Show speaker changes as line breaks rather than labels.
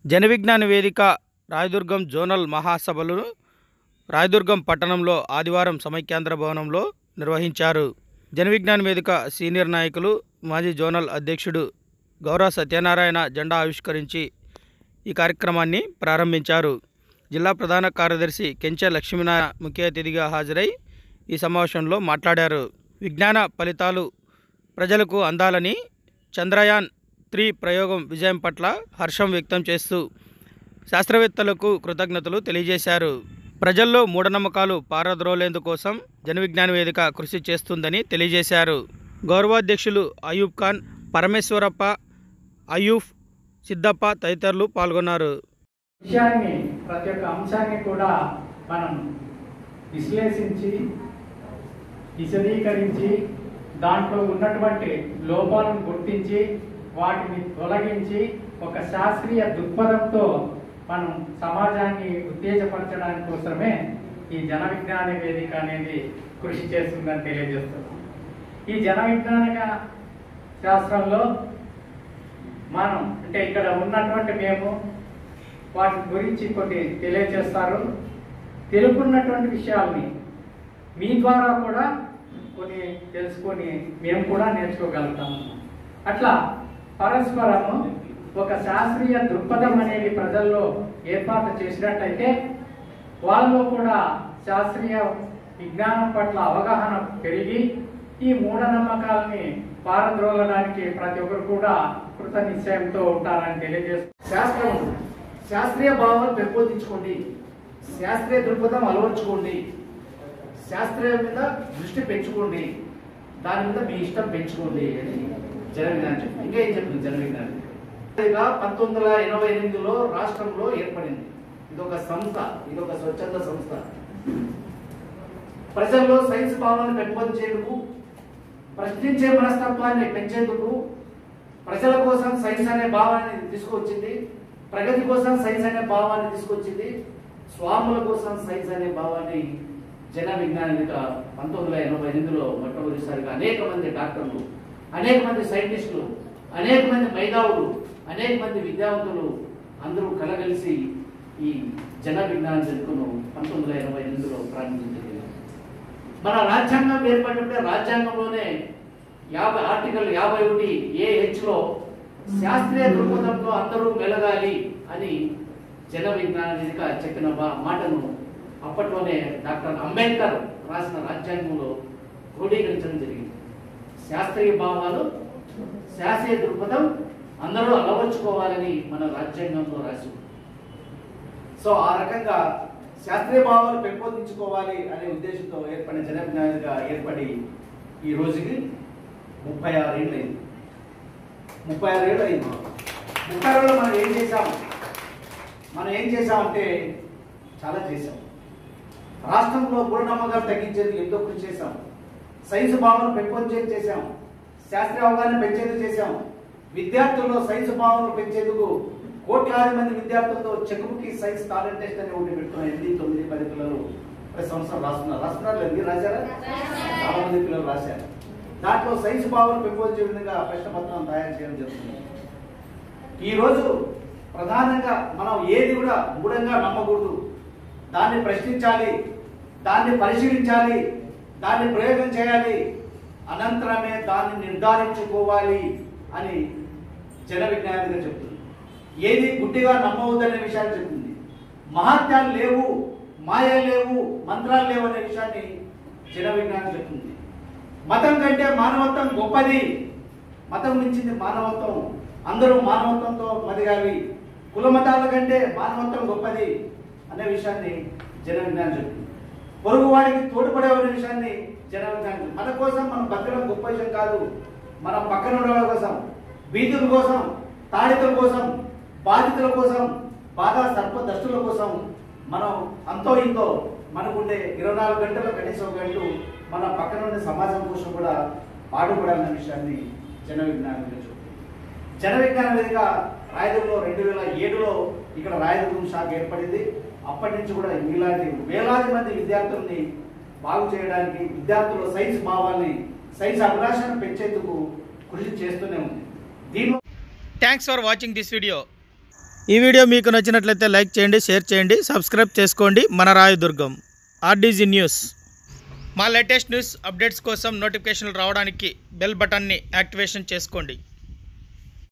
జన విజ్ఞాన వేదిక రాయదుర్గం జోనల్ మహాసభలను రాయదుర్గం పట్టణంలో ఆదివారం సమైక్యాంధ్ర భవనంలో నిర్వహించారు జన విజ్ఞాన వేదిక సీనియర్ నాయకులు మాజీ జోనల్ అధ్యక్షుడు గౌరవ సత్యనారాయణ జెండా ఆవిష్కరించి ఈ కార్యక్రమాన్ని ప్రారంభించారు జిల్లా ప్రధాన కార్యదర్శి కెంచె లక్ష్మీనారాయణ ముఖ్య అతిథిగా హాజరై ఈ సమావేశంలో మాట్లాడారు విజ్ఞాన ఫలితాలు ప్రజలకు అందాలని చంద్రయాన్ త్రీ ప్రయోగం విజయం పట్ల హర్షం వ్యక్తం చేస్తూ శాస్త్రవేత్తలకు కృతజ్ఞతలు తెలియజేశారు ప్రజల్లో మూఢనమ్మకాలు పారద్రోలేందుకోసం జన విజ్ఞాన వేదిక కృషి చేస్తుందని తెలియజేశారు గౌరవాధ్యక్షులు అయూబ్ ఖాన్ పరమేశ్వరప్ప అయూఫ్ సిద్దప్ప తదితరులు పాల్గొన్నారు
విషయాన్ని ప్రతి ఒక్క అంశాన్ని కూడా మనం విశ్లేషించి విశదీకరించి దాంట్లో ఉన్నటువంటి లోపాలను గుర్తించి వాటిని తొలగించి ఒక శాస్త్రీయ దృక్పథంతో మనం సమాజాన్ని ఉత్తేజపరచడానికి కోసమే ఈ జన విజ్ఞాన వేదిక అనేది కృషి చేస్తుందని తెలియజేస్తున్నాం ఈ జన విజ్ఞాన శాస్త్రంలో మనం అంటే ఇక్కడ ఉన్నటువంటి మేము వాటి గురించి కొన్ని తెలియజేస్తారు తెలుపున్నటువంటి విషయాల్ని మీ ద్వారా కూడా కొన్ని తెలుసుకొని మేము కూడా నేర్చుకోగలుగుతాము అట్లా పరస్పరము ఒక శాస్త్రీయ దృక్పథం అనేది ప్రజల్లో ఏర్పాటు చేసినట్టయితే వాళ్ళలో కూడా శాస్త్రీయ విజ్ఞానం పట్ల అవగాహన పెరిగి ఈ మూఢనమ్మకాలని పారద్రోలడానికి ప్రతి ఒక్కరు కూడా కృత నిశ్చయంతో ఉంటారని తెలియజేస్తారు
శాస్త్రం శాస్త్రీయ భావాలు పెంపొందించుకోండి శాస్త్రీయ దృక్పథం అలవర్చుకోండి శాస్త్రీయం మీద దృష్టి పెంచుకోండి దాని మీద మీ ఇష్టం పెంచుకోండి అని జన విజ్ఞానం చెప్పింది ఇంకా ఏం చెప్పింది జన విజ్ఞానం ఇదిగా పంతొమ్మిది వందల ఎనభై ఎనిమిదిలో రాష్ట్రంలో ఏర్పడింది ఇది ఒక సంస్థ ఇది ఒక స్వచ్ఛంద సంస్థ ప్రజల్లో సైన్స్ భావాలను పెంపొందించేందుకు ప్రశ్నించే మనస్తత్వాన్ని పెంచేందుకు ప్రజల కోసం సైన్స్ అనే భావాన్ని తీసుకొచ్చింది ప్రగతి కోసం సైన్స్ అనే భావాన్ని తీసుకొచ్చింది స్వాముల కోసం సైన్స్ అనే భావాన్ని జన విజ్ఞానిక పంతొమ్మిది వందల ఎనభై ఎనిమిదిలో మొట్టమొదటిసారిగా అనేక మంది డాక్టర్లు అనేక మంది సైంటిస్టులు అనేక మంది మేధావులు అనేక మంది విద్యావంతులు అందరూ కలగలిసి ఈ జన విజ్ఞాన జంతువును పంతొమ్మిది వందల ఎనభై ఎనిమిదిలో ప్రారంభించింది మన రాజ్యాంగం ఏర్పడినప్పుడే రాజ్యాంగంలోనే యాభై ఆర్టికల్ యాభై ఒకటి ఏ హెచ్ లో శాస్త్రీయ దృక్పథంతో అందరూ మెలగాలి అని జన విజ్ఞాన వేదిక చెప్పిన బా- మాటను అప్పట్లోనే డాక్టర్ అంబేద్కర్ రాసిన రాజ్యాంగంలో క్రోడీకరించడం జరిగింది శాస్త్రీయ భావాలు శాస్త్రీయ దృక్పథం అందరూ అలవర్చుకోవాలని మన రాజ్యాంగంలో రాసి ఉంది. సో ఆ రకంగా శాస్త్రీయ భావాలు పెంపొందించుకోవాలి అనే ఉద్దేశంతో ఏర్పడిన జన విజ్ఞానిగా ఏర్పడి ఈ రోజుకి ముప్పై ఆరు ఏళ్ళు అయింది ముప్పై ఆరు ఏళ్ళు అయింది ముప్పై ఆరులో మనం ఏం చేశాం మనం ఏం చేశామంటే చాలా చేశాం రాష్ట్రంలో మూఢనమ్మకాలు తగ్గించేందుకు ఎంతో కృషి చేశాం సైన్స్ భావన పెంపొందేందుకు చేశాం శాస్త్రీయ అవగాహన పెంచేందుకు చేశాం విద్యార్థుల్లో సైన్స్ భావనలు పెంచేందుకు కోట్లాది మంది విద్యార్థులతో చెక్కుబుక్కి సైన్స్ టాలెంట్ టెస్ట్ అని ఒకటి పెట్టుకున్నాం ఎనిమిది తొమ్మిది పది పిల్లలు ప్రతి సంవత్సరం రాస్తున్నారు రాస్తున్నారు లేదు మీరు రాశారా చాలా మంది పిల్లలు రాశారు దాంట్లో సైన్స్ భావన పెంపొందే విధంగా ప్రశ్న పత్రం తయారు చేయడం జరుగుతుంది ఈ రోజు ప్రధానంగా మనం ఏది కూడా మూఢంగా నమ్మకూడదు దాన్ని ప్రశ్నించాలి దాన్ని పరిశీలించాలి దాన్ని ప్రయోగం చేయాలి అనంతరమే దాన్ని నిర్ధారించుకోవాలి అని జన విజ్ఞానిగా చెప్తుంది ఏది గుడ్డిగా నమ్మవద్దనే విషయాన్ని చెప్తుంది మహాత్యాలు లేవు మాయలు లేవు మంత్రాలు లేవు అనే విషయాన్ని జన విజ్ఞానం చెప్తుంది మతం కంటే మానవత్వం గొప్పది మతం మించింది మానవత్వం అందరూ మానవత్వంతో మదిగాలి కుల మతాల కంటే మానవత్వం గొప్పది అనే విషయాన్ని జన విజ్ఞానం చెప్తుంది పొరుగు వాడికి తోడ్పడే అనే విషయాన్ని జన విజ్ఞానం చెప్తుంది. మన కోసం మనం బతకడం గొప్ప విషయం కాదు మన పక్కన ఉన్న వాళ్ళ కోసం బీదుల కోసం తాడితుల కోసం బాధితుల కోసం బాగా సర్పదష్టుల కోసం మనం అంతో ఇంతో మనకుండే ఇరవై నాలుగు గంటల కనీసం ఒక గంటలు మన పక్కన ఉండే సమాజం కోసం కూడా పాటుపడాలన్న విషయాన్ని జన విజ్ఞానం చెప్తుంది జన విజ్ఞాన వేదిక రాయదుర్గంలో రెండు వేల ఏడులో ఇక్కడ రాయదుర్గం శాఖ ఏర్పడింది అప్పటి నుంచి కూడా ఇలాంటి వేలాది మంది విద్యార్థుల్ని బాగు చేయడానికి విద్యార్థుల సైన్స్ భావాల్ని సైన్స్ అభిలాషను పెంచేందుకు కృషి చేస్తూనే ఉంది దీనిలో
thanks for watching this video ఈ వీడియో మీకు నచ్చినట్లయితే లైక్ చేయండి షేర్ చేయండి సబ్స్క్రైబ్ చేసుకోండి మన రాయదుర్గం ఆర్డీజీ న్యూస్ మా లేటెస్ట్ న్యూస్ అప్డేట్స్ కోసం నోటిఫికేషన్లు రావడానికి బెల్ బటన్ని యాక్టివేషన్ చేసుకోండి